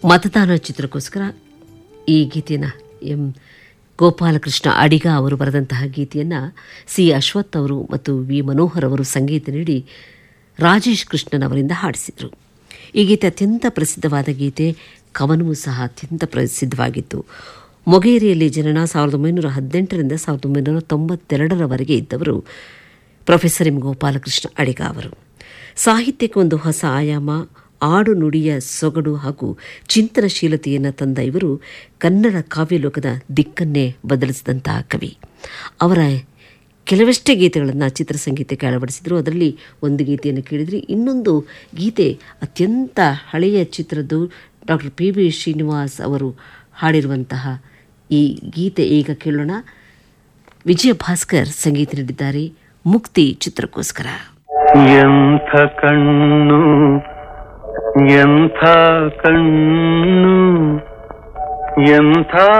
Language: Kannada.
ಮತದಾನ ಚಿತ್ರಕ್ಕೋಸ್ಕರ ಈ ಗೀತೆಯನ್ನು ಎಂ ಗೋಪಾಲಕೃಷ್ಣ ಅಡಿಗ ಅವರು ಬರೆದಂತಹ ಗೀತೆಯನ್ನು ಸಿ ಅಶ್ವಥ್ ಅವರು ಮತ್ತು ವಿ ಮನೋಹರ್ ಅವರು ಸಂಗೀತ ನೀಡಿ ರಾಜೇಶ್ ಕೃಷ್ಣನ್ ಅವರಿಂದ ಹಾಡಿಸಿದರು ಈ ಗೀತೆ ಅತ್ಯಂತ ಪ್ರಸಿದ್ಧವಾದ ಗೀತೆ ಕವನವೂ ಸಹ ಅತ್ಯಂತ ಪ್ರಸಿದ್ಧವಾಗಿತ್ತು ಮೊಗೇರಿಯಲ್ಲಿ ಜನನ ಸಾವಿರದ ಒಂಬೈನೂರ ಹದಿನೆಂಟರಿಂದ ಸಾವಿರದ ಒಂಬೈನೂರ ತೊಂಬತ್ತೆರಡರವರೆಗೆ ಇದ್ದವರು ಪ್ರೊಫೆಸರ್ ಎಂ ಗೋಪಾಲಕೃಷ್ಣ ಅಡಿಗ ಅವರು ಸಾಹಿತ್ಯಕ್ಕೆ ಒಂದು ಹೊಸ ಆಯಾಮ ಆಡು ನುಡಿಯ ಸೊಗಡು ಹಾಗೂ ಚಿಂತನಶೀಲತೆಯನ್ನು ತಂದ ಇವರು ಕನ್ನಡ ಕಾವ್ಯಲೋಕದ ದಿಕ್ಕನ್ನೇ ಬದಲಿಸಿದಂತಹ ಕವಿ ಅವರ ಕೆಲವಷ್ಟೇ ಗೀತೆಗಳನ್ನು ಚಿತ್ರಸಂಗೀತಕ್ಕೆ ಅಳವಡಿಸಿದರು ಅದರಲ್ಲಿ ಒಂದು ಗೀತೆಯನ್ನು ಕೇಳಿದ್ರಿ ಇನ್ನೊಂದು ಗೀತೆ ಅತ್ಯಂತ ಹಳೆಯ ಚಿತ್ರದ್ದು ಡಾಕ್ಟರ್ ಪಿ ಬಿ ಶ್ರೀನಿವಾಸ್ ಅವರು ಹಾಡಿರುವಂತಹ ಈ ಗೀತೆ ಈಗ ಕೇಳೋಣ ವಿಜಯ ಭಾಸ್ಕರ್ ಸಂಗೀತ ನೀಡಿದ್ದಾರೆ ಮುಕ್ತಿ ಚಿತ್ರಕ್ಕೋಸ್ಕರ ಎಂಥ ಕಣ್ಣು ಎಂಥ ಕಣ್ಣು ಎಂಥ